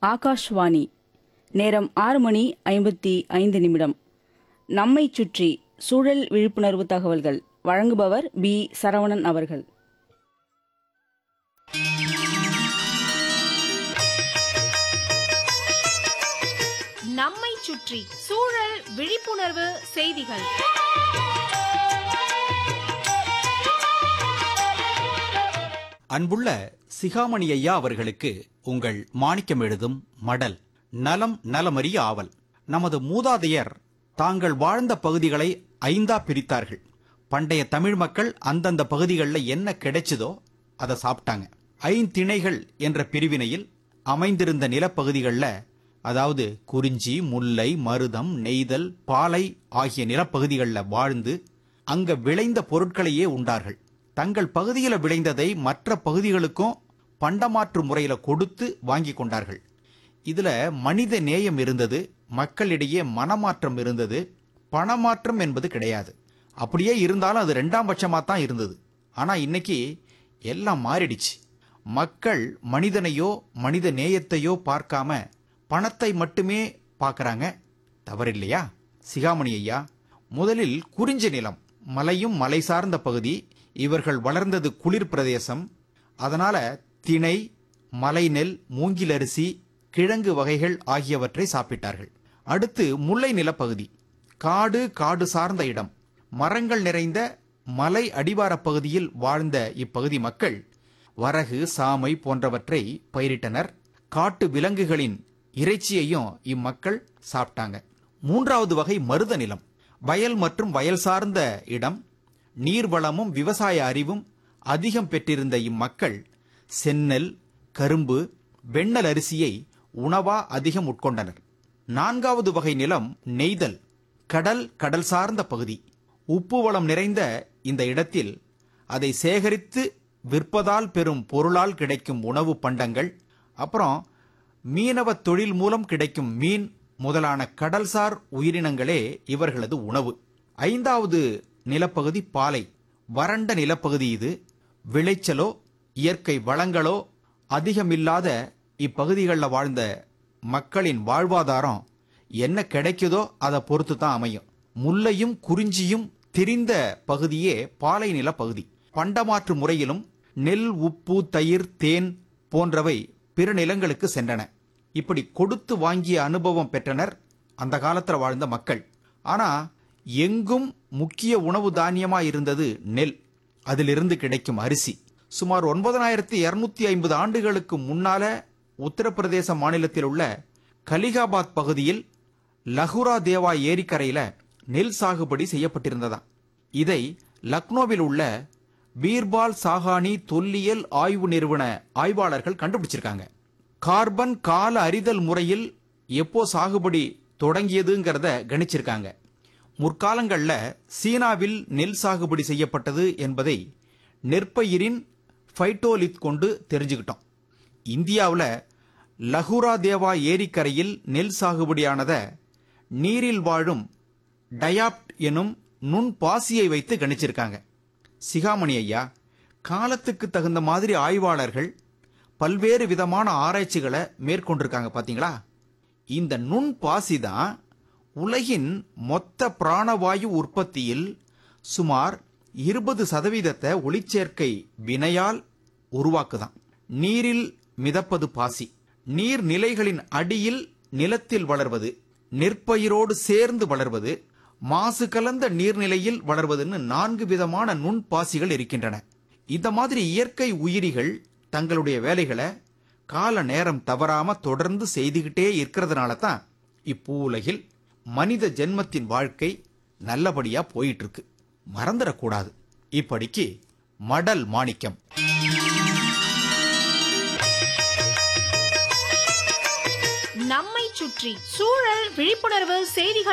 ஆகாஷ்வாணி நேரம் ஆறு மணி ஐம்பத்தி ஐந்து நிமிடம் நம்மை சுற்றி சூழல் விழிப்புணர்வு தகவல்கள் வழங்குபவர் பி சரவணன் அவர்கள் நம்மை சுற்றி சூழல் விழிப்புணர்வு செய்திகள் அன்புள்ள சிகாமணி ஐயா அவர்களுக்கு உங்கள் மாணிக்கம் எழுதும் மடல் நலம் நலமறிய ஆவல் நமது மூதாதையர் தாங்கள் வாழ்ந்த பகுதிகளை ஐந்தா பிரித்தார்கள் பண்டைய தமிழ் மக்கள் அந்தந்த பகுதிகளில் என்ன கிடைச்சதோ அதை சாப்பிட்டாங்க ஐந்திணைகள் என்ற பிரிவினையில் அமைந்திருந்த நிலப்பகுதிகளில் அதாவது குறிஞ்சி முல்லை மருதம் நெய்தல் பாலை ஆகிய நிலப்பகுதிகளில் வாழ்ந்து அங்க விளைந்த பொருட்களையே உண்டார்கள் தங்கள் பகுதியில் விளைந்ததை மற்ற பகுதிகளுக்கும் பண்டமாற்று முறையில கொடுத்து வாங்கி கொண்டார்கள் இதுல மனித நேயம் இருந்தது மக்களிடையே மனமாற்றம் இருந்தது பணமாற்றம் என்பது கிடையாது அப்படியே இருந்தாலும் அது ரெண்டாம் பட்சமா தான் இருந்தது ஆனா இன்னைக்கு எல்லாம் மாறிடுச்சு மக்கள் மனிதனையோ மனித நேயத்தையோ பார்க்காம பணத்தை மட்டுமே பார்க்கறாங்க தவறில்லையா சிகாமணி ஐயா முதலில் குறிஞ்சி நிலம் மலையும் மலை சார்ந்த பகுதி இவர்கள் வளர்ந்தது குளிர் பிரதேசம் அதனால திணை மலைநெல் மூங்கிலரிசி கிழங்கு வகைகள் ஆகியவற்றை சாப்பிட்டார்கள் அடுத்து முல்லை நிலப்பகுதி காடு காடு சார்ந்த இடம் மரங்கள் நிறைந்த மலை அடிவாரப் பகுதியில் வாழ்ந்த இப்பகுதி மக்கள் வரகு சாமை போன்றவற்றை பயிரிட்டனர் காட்டு விலங்குகளின் இறைச்சியையும் இம்மக்கள் சாப்பிட்டாங்க மூன்றாவது வகை மருத நிலம் வயல் மற்றும் வயல் சார்ந்த இடம் நீர்வளமும் விவசாய அறிவும் அதிகம் பெற்றிருந்த இம்மக்கள் செந்நெல் கரும்பு வெண்ணெல் அரிசியை உணவா அதிகம் உட்கொண்டனர் நான்காவது வகை நிலம் நெய்தல் கடல் கடல் சார்ந்த பகுதி உப்பு வளம் நிறைந்த இந்த இடத்தில் அதை சேகரித்து விற்பதால் பெறும் பொருளால் கிடைக்கும் உணவு பண்டங்கள் அப்புறம் மீனவ தொழில் மூலம் கிடைக்கும் மீன் முதலான கடல்சார் உயிரினங்களே இவர்களது உணவு ஐந்தாவது நிலப்பகுதி பாலை வறண்ட நிலப்பகுதி இது விளைச்சலோ இயற்கை வளங்களோ அதிகமில்லாத இப்பகுதிகளில் வாழ்ந்த மக்களின் வாழ்வாதாரம் என்ன கிடைக்குதோ அதை பொறுத்து தான் அமையும் முல்லையும் குறிஞ்சியும் திரிந்த பகுதியே பாலை நில பகுதி பண்டமாற்று முறையிலும் நெல் உப்பு தயிர் தேன் போன்றவை பிற நிலங்களுக்கு சென்றன இப்படி கொடுத்து வாங்கிய அனுபவம் பெற்றனர் அந்த காலத்துல வாழ்ந்த மக்கள் ஆனா எங்கும் முக்கிய உணவு தானியமா இருந்தது நெல் அதிலிருந்து கிடைக்கும் அரிசி சுமார் ஒன்பதனாயிரத்தி இருநூத்தி ஐம்பது ஆண்டுகளுக்கு முன்னால உத்தரப்பிரதேச மாநிலத்தில் உள்ள கலிகாபாத் பகுதியில் லகுரா தேவா ஏரிக்கரையில நெல் சாகுபடி செய்யப்பட்டிருந்ததா இதை லக்னோவில் உள்ள பீர்பால் சாகானி தொல்லியல் ஆய்வு நிறுவன ஆய்வாளர்கள் கண்டுபிடிச்சிருக்காங்க கார்பன் கால அறிதல் முறையில் எப்போ சாகுபடி தொடங்கியதுங்கிறத கணிச்சிருக்காங்க முற்காலங்கள்ல சீனாவில் நெல் சாகுபடி செய்யப்பட்டது என்பதை நெற்பயிரின் ஃபைட்டோலித் கொண்டு தெரிஞ்சுக்கிட்டோம் இந்தியாவில் லகுரா தேவா ஏரிக்கரையில் நெல் சாகுபடியானத நீரில் வாழும் டயாப்ட் எனும் நுண் பாசியை வைத்து கணிச்சிருக்காங்க சிகாமணி ஐயா காலத்துக்கு தகுந்த மாதிரி ஆய்வாளர்கள் பல்வேறு விதமான ஆராய்ச்சிகளை மேற்கொண்டிருக்காங்க பாத்தீங்களா இந்த நுண் பாசி தான் உலகின் மொத்த பிராணவாயு உற்பத்தியில் சுமார் இருபது சதவீதத்தை ஒளிச்சேர்க்கை வினையால் உருவாக்குதான் நீரில் மிதப்பது பாசி நீர்நிலைகளின் அடியில் நிலத்தில் வளர்வது நெற்பயிரோடு சேர்ந்து வளர்வது மாசு கலந்த நீர்நிலையில் வளர்வதுன்னு நான்கு விதமான நுண்பாசிகள் இருக்கின்றன இந்த மாதிரி இயற்கை உயிரிகள் தங்களுடைய வேலைகளை கால நேரம் தவறாம தொடர்ந்து செய்துகிட்டே இருக்கிறதுனால தான் இப்பூலகில் மனித ஜென்மத்தின் வாழ்க்கை நல்லபடியா போயிட்டு இருக்கு மறந்துடக்கூடாது இப்படிக்கு மடல் மாணிக்கம் நம்மை சுற்றி சூழல் விழிப்புணர்வு செய்திகள்